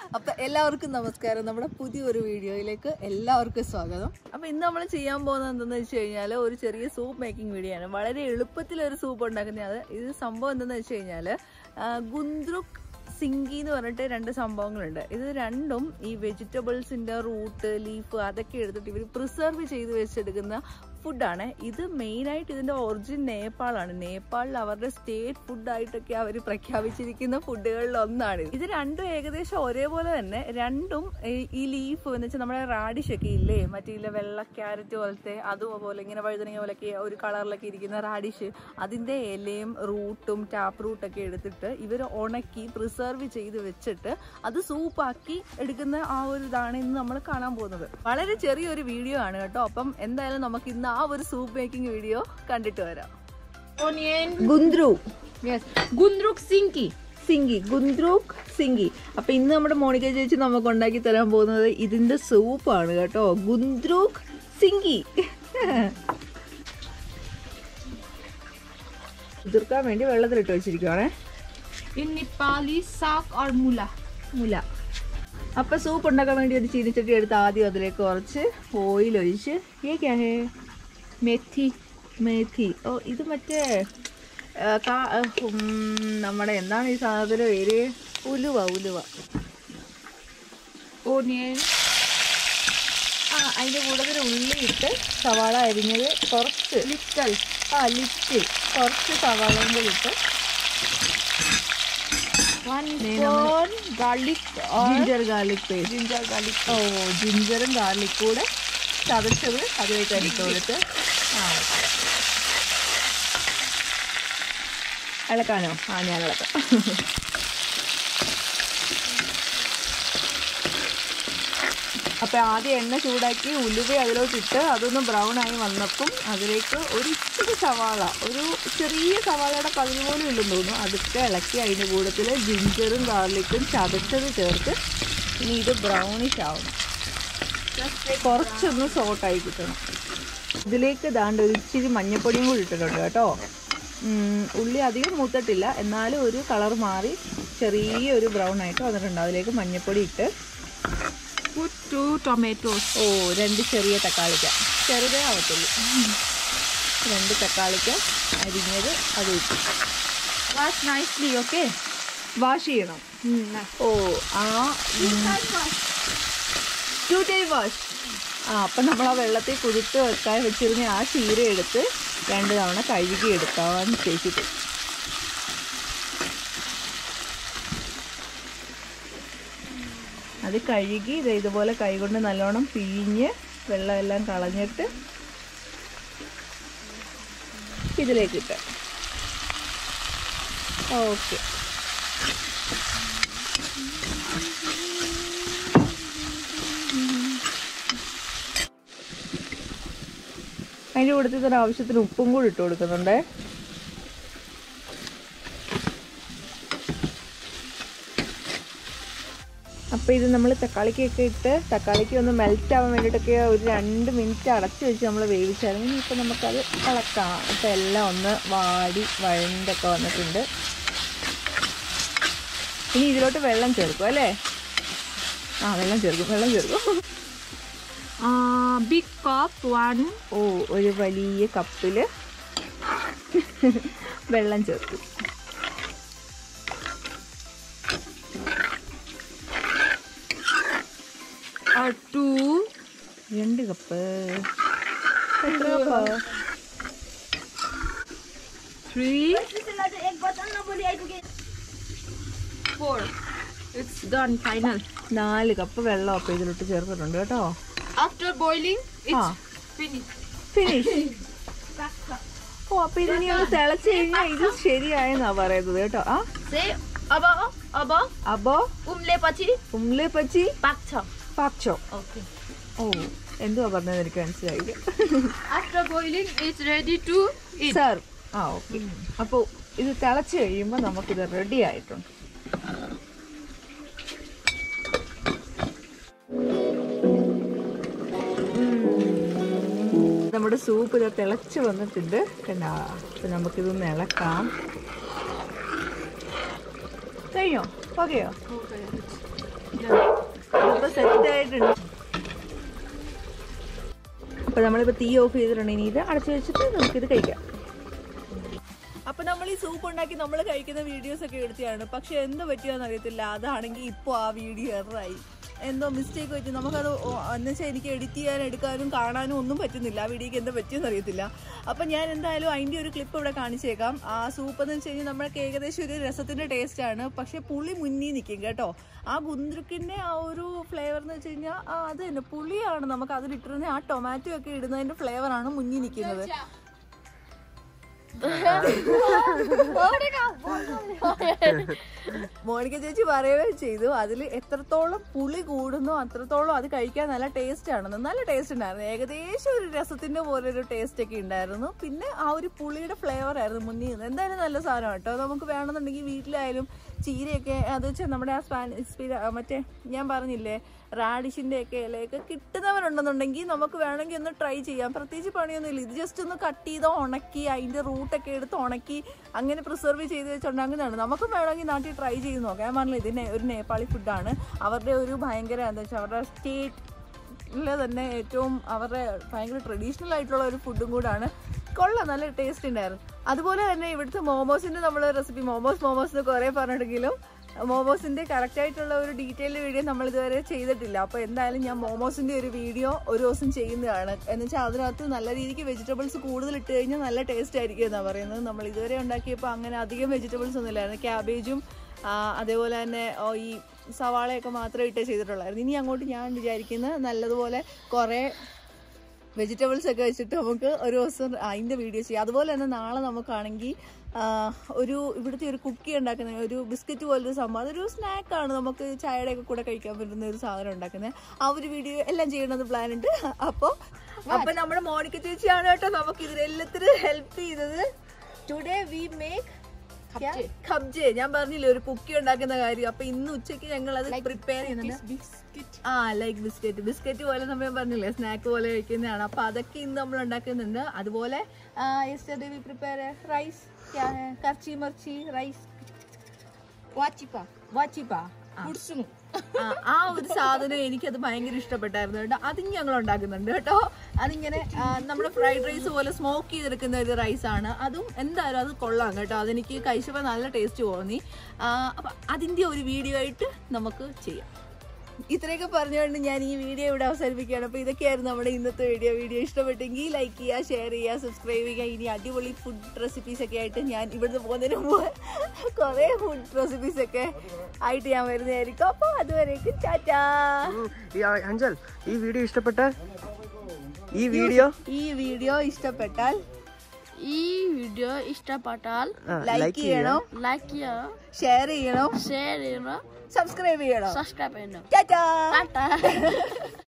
അപ്പൊ എല്ലാവർക്കും നമസ്കാരം നമ്മുടെ പുതിയൊരു വീഡിയോയിലേക്ക് എല്ലാവർക്കും സ്വാഗതം അപ്പൊ ഇന്ന് നമ്മൾ ചെയ്യാൻ പോകുന്നത് എന്തെന്ന് വെച്ച് കഴിഞ്ഞാൽ ഒരു ചെറിയ സൂപ്പ് മേക്കിംഗ് വീഡിയോ ആണ് വളരെ എളുപ്പത്തിൽ ഒരു സൂപ്പ് ഉണ്ടാക്കുന്നത് ഇത് സംഭവം എന്തെന്ന് വെച്ച് കഴിഞ്ഞാൽ ഗുന്ദ്രുക് സിങ്കി എന്ന് പറഞ്ഞിട്ട് രണ്ട് സംഭവങ്ങളുണ്ട് ഇത് രണ്ടും ഈ വെജിറ്റബിൾസിന്റെ റൂട്ട് ലീഫ് അതൊക്കെ എടുത്തിട്ട് ഇവർ പ്രിസർവ് ചെയ്ത് വെച്ചെടുക്കുന്ന ഫുഡാണ് ഇത് മെയിനായിട്ട് ഇതിന്റെ ഒറിജിൻ നേപ്പാളാണ് നേപ്പാളിൽ അവരുടെ സ്റ്റേറ്റ് ഫുഡായിട്ടൊക്കെ അവർ പ്രഖ്യാപിച്ചിരിക്കുന്ന ഫുഡുകളിൽ ഒന്നാണ് ഇത് രണ്ടും ഏകദേശം ഒരേപോലെ തന്നെ രണ്ടും ഈ- ഈ ലീഫ് എന്ന് വെച്ചാൽ നമ്മുടെ റാഡിഷ് ഒക്കെ ഇല്ലേ മറ്റേ ഇല്ല വെള്ള ക്യാരറ്റ് പോലത്തെ അതുപോലെ ഇങ്ങനെ വഴുതനങ്ങ പോലൊക്കെ ഒരു കളറിലൊക്കെ ഇരിക്കുന്ന റാഡിഷ് അതിന്റെ ഇലയും റൂട്ടും ടാപ്പ് റൂട്ടൊക്കെ എടുത്തിട്ട് ഇവർ ഉണക്കി പ്രിസർവ് ചെയ്ത് വെച്ചിട്ട് അത് സൂപ്പാക്കി എടുക്കുന്ന ആ ഒരു ഇതാണ് ഇന്ന് നമ്മൾ കാണാൻ പോകുന്നത് വളരെ ചെറിയൊരു വീഡിയോ ആണ് കേട്ടോ അപ്പം എന്തായാലും നമുക്ക് ഇന്ന് ആ ഒരു സൂപ്പ് മേക്കിംഗ് വീഡിയോ കണ്ടിട്ട് വരാം onion ഗുന്ദ്രു yes gundruk sinki സിങ്കി ഗുന്ദ്രൂക്ക് സിങ്കി അപ്പൊ ഇന്ന് നമ്മുടെ മോണിക്ക ചേച്ചി നമുക്ക് ഉണ്ടാക്കി തരാൻ പോകുന്നത് ഇതിന്റെ സൂപ്പാണ് കേട്ടോ ഗുന്ദ്രൂക്ക് സിങ്കി കുതിർക്കാൻ വേണ്ടി വെള്ളത്തിലിട്ട് വെച്ചിരിക്കുവാണേ in nepali sak or mula മുല അപ്പൊ സൂപ്പ് ഉണ്ടാക്കാൻ വേണ്ടി ഒരു ചീനിച്ചട്ടി എടുത്ത് ആദ്യം അതിലേക്ക് കുറച്ച് ഓയിൽ ഒഴിച്ച് ഏ ക്യാ ഹേ methi മേഥി ഓ ഇത് മറ്റേ ആ, കാ- ആ, ഉം, നമ്മുടെ എന്താണ് ഈ സാധനം പേര് ഉലുവ ഉലുവ onion ആ അതിൻ്റെ കൂടുതൽ ഉള്ളി ഇട്ട് സവാള അരിഞ്ഞത് കുറച്ച് little ആ ലിറ്റിൽ കുറച്ച് സവാളയും കൂടി ഇട്ട് one Nee, spoon garlic or ginger garlic paste ginger garlic or ജിഞ്ചറും ഗാർലിക് കൂടെ ചതച്ചത് അതിലേക്ക് അടിച്ചു കൊടുത്ത് ആ ഇളക്കാനോ ആ ഞാൻ ഇളക്കാം അപ്പം ആദ്യം എണ്ണ ചൂടാക്കി ഉലുവ അതിലോട്ടിട്ട് അതൊന്ന് ബ്രൗൺ ആയി വന്നപ്പം അതിലേക്ക് ഒരു ഇച്ചിരി സവാള ഒരു ചെറിയ സവാളയുടെ പകുതി പോലും ഇല്ലെന്ന് തോന്നുന്നു അതൊക്കെ ഇളക്കി അതിൻ്റെ കൂട്ടത്തിൽ ജിഞ്ചറും ഗാർലിക്കും ചതച്ചത് ചേർത്ത് ഇനി ഇത് ബ്രൗണിഷ് ആവണം കുറച്ചൊന്ന് സോട്ടായി കിട്ടണം ഇതിലേക്ക് ദാണ്ട് ഒരു ഇച്ചിരി മഞ്ഞപ്പൊടിയും കൂടി ഇട്ടിട്ടുണ്ട് കേട്ടോ ഉം, ഉള്ളി അധികം മൂത്തിട്ടില്ല എന്നാലും ഒരു കളർ മാറി ചെറിയൊരു ബ്രൗൺ ആയിട്ട് വന്നിട്ടുണ്ട് അതിലേക്ക് മഞ്ഞപ്പൊടി ഇട്ട് put two tomatoes ഓ രണ്ട് ചെറിയ തക്കാളിക്ക ചെറുതേ ആവത്തുള്ളൂ രണ്ട് തക്കാളിക്ക അരിഞ്ഞത് അത് ഇട്ടു wash nicely okay വാഷ് ചെയ്യണം mm, nice. ഓ ആ ടു ടൈം വാഷ് ആ അപ്പം നമ്മൾ ആ വെള്ളത്തിൽ കുതിർത്ത് വെക്കാൻ വെച്ചിരുന്ന ആ ചീര എടുത്ത് രണ്ട് തവണ കഴുകി എടുക്കാൻ ചേച്ചിട്ട് അത് കഴുകി ഇത് ഇതുപോലെ കൈകൊണ്ട് നല്ലോണം പിഴിഞ്ഞ് വെള്ളമെല്ലാം കളഞ്ഞിട്ട് ഇതിലേക്ക് ഇട്ട് ഓക്കെ അതിൻ്റെ കൂട്ടത്തിൽ തന്നെ ആവശ്യത്തിന് ഉപ്പും കൂടി ഇട്ട് കൊടുക്കുന്നുണ്ടേ അപ്പോൾ ഇത് നമ്മൾ തക്കാളിക്കൊക്കെ ഇട്ട് തക്കാളിക്ക് ഒന്ന് മെൽറ്റ് ആവാൻ വേണ്ടിയിട്ടൊക്കെ ഒരു രണ്ട് മിനിറ്റ് അടച്ചു വെച്ച് നമ്മൾ വേവിച്ചായിരുന്നു ഇനിയിപ്പോൾ നമുക്കത് ഇളക്കാം അപ്പോൾ എല്ലാം ഒന്ന് വാടി വഴണ്ടൊക്കെ വന്നിട്ടുണ്ട് ഇനി ഇതിലോട്ട് വെള്ളം ചേർക്കും അല്ലേ ആ വെള്ളം ചേർക്കും വെള്ളം ചേർക്കും uh, big cup one ഓ ഒരു വലിയ കപ്പിൽ വെള്ളം ചേർക്കും or two രണ്ട് കപ്പ് എത്ര കപ്പാ three four it's done final നാല് കപ്പ് വെള്ളം അപ്പം ഇതിലോട്ട് ചേർത്തിട്ടുണ്ട് കേട്ടോ after boiling it's ആ finished ഫിനിഷ് ഓ അപ്പൊ ഇതിനി ഒന്ന് തിളച്ച് കഴിഞ്ഞാൽ ഇത് ശരിയായെന്നാ പറയുന്നത് കേട്ടോ ആ से अब अब അപ്പോ उम्लेपछि ഉമ്ലെ പച്ചി पाक्छ പാച്ചോ ओके ഓ എന്തുവാ പറഞ്ഞത് എനിക്ക് മനസ്സിലായില്ല after boiling it's ready to eat serve ആ ഓക്കെ അപ്പോൾ ഇത് തിളച്ച് കഴിയുമ്പോൾ നമുക്കിത് റെഡി ആയിട്ടുണ്ട് നമ്മുടെ സൂപ്പ് ഇത് തിളച്ച് വന്നിട്ടുണ്ട് കണ്ടാ അപ്പം നമുക്കിതൊന്ന് ഇളക്കാം കഴിഞ്ഞോ ഓക്കെയോ Okay. സെറ്റ് ആയിട്ടുണ്ട് അപ്പൊ നമ്മളിപ്പോ തീ ഓഫ് ചെയ്തിട്ടുണ്ട് ഇനി ഇത് അടച്ചു വെച്ചിട്ട് നമുക്കിത് കഴിക്കാം അപ്പൊ നമ്മൾ ഈ സൂപ്പ് ഉണ്ടാക്കി നമ്മൾ കഴിക്കുന്ന വീഡിയോസ് ഒക്കെ എടുത്തതാണ് പക്ഷെ എന്ത് പറ്റിയോന്ന് അറിയത്തില്ല അതാണെങ്കിൽ ഇപ്പോൾ ആ വീഡിയോ എററായി എന്തോ മിസ്റ്റേക്ക് പറ്റി നമുക്കത് എന്ന് വെച്ചാൽ എനിക്ക് എഡിറ്റ് ചെയ്യാൻ എടുക്കാനും കാണാനും ഒന്നും പറ്റുന്നില്ല ആ വീഡിയോക്ക് എന്താ പറ്റിയെന്ന് അറിയത്തില്ല അപ്പം ഞാൻ എന്തായാലും അതിൻ്റെ ഒരു ക്ലിപ്പ് ഇവിടെ കാണിച്ചേക്കാം ആ സൂപ്പ് എന്ന് വെച്ച് കഴിഞ്ഞാൽ നമ്മളൊക്കെ ഏകദേശം ഒരു രസത്തിൻ്റെ ടേസ്റ്റ് ആണ് പക്ഷെ പുളി മുന്നിൽ നിൽക്കും കേട്ടോ ആ ഗുന്ദ്രുക്കിൻ്റെ ആ ഒരു ഫ്ലേവർ എന്ന് വെച്ച് കഴിഞ്ഞാൽ ആ അത് തന്നെ പുളിയാണ് നമുക്ക് അതിലിട്ടിരുന്ന ആ ടൊമാറ്റോ ഒക്കെ ഇടുന്നതിൻ്റെ ഫ്ലേവറാണ് മുന്നിൽ നിൽക്കുന്നത് മോണിക്ക ചേച്ചി പറയുകയും ചെയ്തു അതിൽ എത്രത്തോളം പുളി കൂടുന്നു അത്രത്തോളം അത് കഴിക്കാൻ നല്ല ടേസ്റ്റ് ആണെന്ന് നല്ല ടേസ്റ്റ് ഉണ്ടായിരുന്നു ഏകദേശം ഒരു രസത്തിന്റെ പോലെ ഒരു ടേസ്റ്റ് ഒക്കെ ഉണ്ടായിരുന്നു പിന്നെ ആ ഒരു പുളിയുടെ ഫ്ലേവർ ആയിരുന്നു മുന്നിൽ നിന്ന് എന്തായാലും നല്ല സാധനം കേട്ടോ നമുക്ക് വേണമെന്നുണ്ടെങ്കിൽ വീട്ടിലായാലും ചീരയൊക്കെ അത് വെച്ചാൽ നമ്മുടെ ആ സ്പാനിഷ് മറ്റേ ഞാൻ പറഞ്ഞില്ലേ റാഡിഷിന്റെ ഒക്കെ ഇലയൊക്കെ കിട്ടുന്നവരുണ്ടെന്നുണ്ടെങ്കിൽ നമുക്ക് വേണമെങ്കിൽ ഒന്ന് ട്രൈ ചെയ്യാം പ്രത്യേകിച്ച് പണിയൊന്നുമില്ല ഇത് ജസ്റ്റ് ഒന്ന് കട്ട് ചെയ്ത് ഉണക്കി അതിന്റെ റൂട്ടൊക്കെ എടുത്ത് ഉണക്കി അങ്ങനെ പ്രിസർവ് ചെയ്ത് വെച്ചുണ്ടാക്കുന്നതാണ് നമുക്ക് വേണമെങ്കിൽ നാട്ടിൽ ട്രൈ ചെയ്ത് നോക്കാം ഞാൻ പറഞ്ഞില്ല ഇത് നേ- ഒരു നേപ്പാളി ഫുഡാണ് അവരുടെ ഒരു ഭയങ്കര എന്താ വെച്ചാൽ അവരുടെ സ്റ്റേറ്റ് തന്നെ ഏറ്റവും അവരുടെ ഭയങ്കര ട്രഡീഷണൽ ആയിട്ടുള്ള ഒരു ഫുഡും കൂടാണ് കൊള്ളാം നല്ല ടേസ്റ്റ് ഉണ്ടായിരുന്നു അതുപോലെ തന്നെ ഇവിടുത്തെ മോമോസിന്റെ നമ്മൾ റെസിപ്പി മോമോസ് മോമോസ് എന്ന് കുറേ പറഞ്ഞിട്ടെങ്കിലും മോമോസിന്റെ കറക്റ്റ് ആയിട്ടുള്ള ഒരു ഡീറ്റെയിൽ വീഡിയോ നമ്മൾ ഇതുവരെ ചെയ്തിട്ടില്ല അപ്പോൾ എന്തായാലും ഞാൻ മോമോസിന്റെ ഒരു വീഡിയോ ഒരു ദിവസം ചെയ്യുന്നതാണ് എന്ന് വെച്ചാൽ അതിനകത്ത് നല്ല രീതിക്ക് വെജിറ്റബിൾസ് കൂടുതൽ ഇട്ട് കഴിഞ്ഞാൽ നല്ല ടേസ്റ്റ് ആയിരിക്കും എന്നാണ് പറയുന്നത് നമ്മൾ ഇതുവരെ ഉണ്ടാക്കിയപ്പോൾ അങ്ങനെ അധികം വെജിറ്റബിൾസ് ഒന്നും ഇല്ലായിരുന്നു ക്യാബേജും ആ, അതേപോലെ തന്നെ ഓ, ഈ സവാളയൊക്കെ മാത്രമേ ഇട്ടേ ചെയ്തിട്ടുള്ളായിരുന്നു ഇനി അങ്ങോട്ട് ഞാൻ വിചാരിക്കുന്നത് നല്ലതുപോലെ കുറേ വെജിറ്റബിൾസ് ഒക്കെ വെച്ചിട്ട് നമുക്ക് ഒരു ദിവസം അതിൻ്റെ വീഡിയോ ചെയ്യാം അതുപോലെ തന്നെ നാളെ നമുക്കാണെങ്കിൽ ആ, ഒരു ഇവിടുത്തെ ഒരു കുക്കി ഉണ്ടാക്കുന്ന ഒരു ബിസ്ക്കറ്റ് പോലൊരു സംഭവം അതൊരു സ്നാക്കാണ് നമുക്ക് ചായയുടെ ഒക്കെ കൂടെ കഴിക്കാൻ പറ്റുന്ന ഒരു സാധനം ഉണ്ടാക്കുന്നത് ആ ഒരു വീഡിയോ എല്ലാം ചെയ്യണമെന്ന് പ്ലാൻ ഉണ്ട് അപ്പോൾ അപ്പൊ നമ്മുടെ മോണിക്ക ചേച്ചിയാണ് കേട്ടോ നമുക്ക് ഇതിനെല്ലാത്തിനും ഹെൽപ്പ് ചെയ്തത് ടുഡേ വി മേക്ക് ഖബ്ജെ ഞാൻ പറഞ്ഞില്ലേ ഒരു കുക്കി ഉണ്ടാക്കുന്ന കാര്യം അപ്പൊ ഇന്ന് ഉച്ചയ്ക്ക് ഞങ്ങൾ അത് പ്രിപ്പയർ ചെയ്യുന്നുണ്ട് ആ ലൈക്ക് ബിസ്ക്കറ്റ് ബിസ്ക്കറ്റ് പോലെ നമ്മൾ പറഞ്ഞില്ലേ സ്നാക്ക് പോലെ കഴിക്കുന്നതാണ് അപ്പൊ അതൊക്കെ ഇന്ന് നമ്മൾ ഉണ്ടാക്കുന്നുണ്ട് അതുപോലെ യെസ്റ്റർഡേ വി പ്രിപ്പയർ റൈസ് കർച്ചി മർച്ചി റൈസ് Wachipa. വാച്ചിപ്പ Pursung. ആ, ആ ഒരു സാധനം എനിക്കത് ഭയങ്കര ഇഷ്ടപ്പെട്ടായിരുന്നു കേട്ടോ അതും ഞങ്ങൾ ഉണ്ടാക്കുന്നുണ്ട് കേട്ടോ അതിങ്ങനെ ആ, നമ്മുടെ ഫ്രൈഡ് റൈസ് പോലെ സ്മോക്ക് ചെയ്തെടുക്കുന്ന ഒരു റൈസ് ആണ് അതും എന്തായാലും അത് കൊള്ളാം കേട്ടോ അതെനിക്ക് കഴിച്ചപ്പോൾ നല്ല ടേസ്റ്റ് തോന്നി ആ, അപ്പൊ അതിന്റെ ഒരു വീഡിയോ ആയിട്ട് നമുക്ക് ചെയ്യാം ഇത്രയൊക്കെ പറഞ്ഞുകൊണ്ട് ഞാൻ ഈ വീഡിയോ ഇവിടെ അവസാനിപ്പിക്കുകയാണ് അപ്പോൾ ഇതൊക്കെയായിരുന്നു നമ്മുടെ ഇന്നത്തെ വീഡിയോ വീഡിയോ ഇഷ്ടപ്പെട്ടെങ്കിൽ ലൈക്ക് ചെയ്യുക ഷെയർ ചെയ്യുക സബ്സ്ക്രൈബ് ചെയ്യുക ഇനി അടിപൊളി ഫുഡ് റെസിപ്പീസ് ഒക്കെ ആയിട്ട് ഞാൻ ഇവിടുന്ന് പോകുന്നതിന് മുമ്പ് കുറേ ഫുഡ് റെസിപ്പീസ് ഒക്കെ ആയിട്ട് ഞാൻ വരുന്നതായിരിക്കും അപ്പോൾ അതുവരേക്കും ടാറ്റാ ഈ ആ- അഞ്ചൽ ഈ വീഡിയോ ഇഷ്ടപ്പെട്ട ഈ വീഡിയോ ഈ വീഡിയോ ഇഷ്ടപ്പെട്ടാൽ ഈ വീഡിയോ ഇഷ്ടപ്പെട്ടാൽ ലൈക്ക് ചെയ്യണം ലൈക്ക് ചെയ്യണം ഷെയർ ചെയ്യണം ഷെയർ ചെയ്യണം സബ്സ്ക്രൈബ് ചെയ്യണം സബ്സ്ക്രൈബ് ചെയ്യണം ടാറ്റാ ടാറ്റാ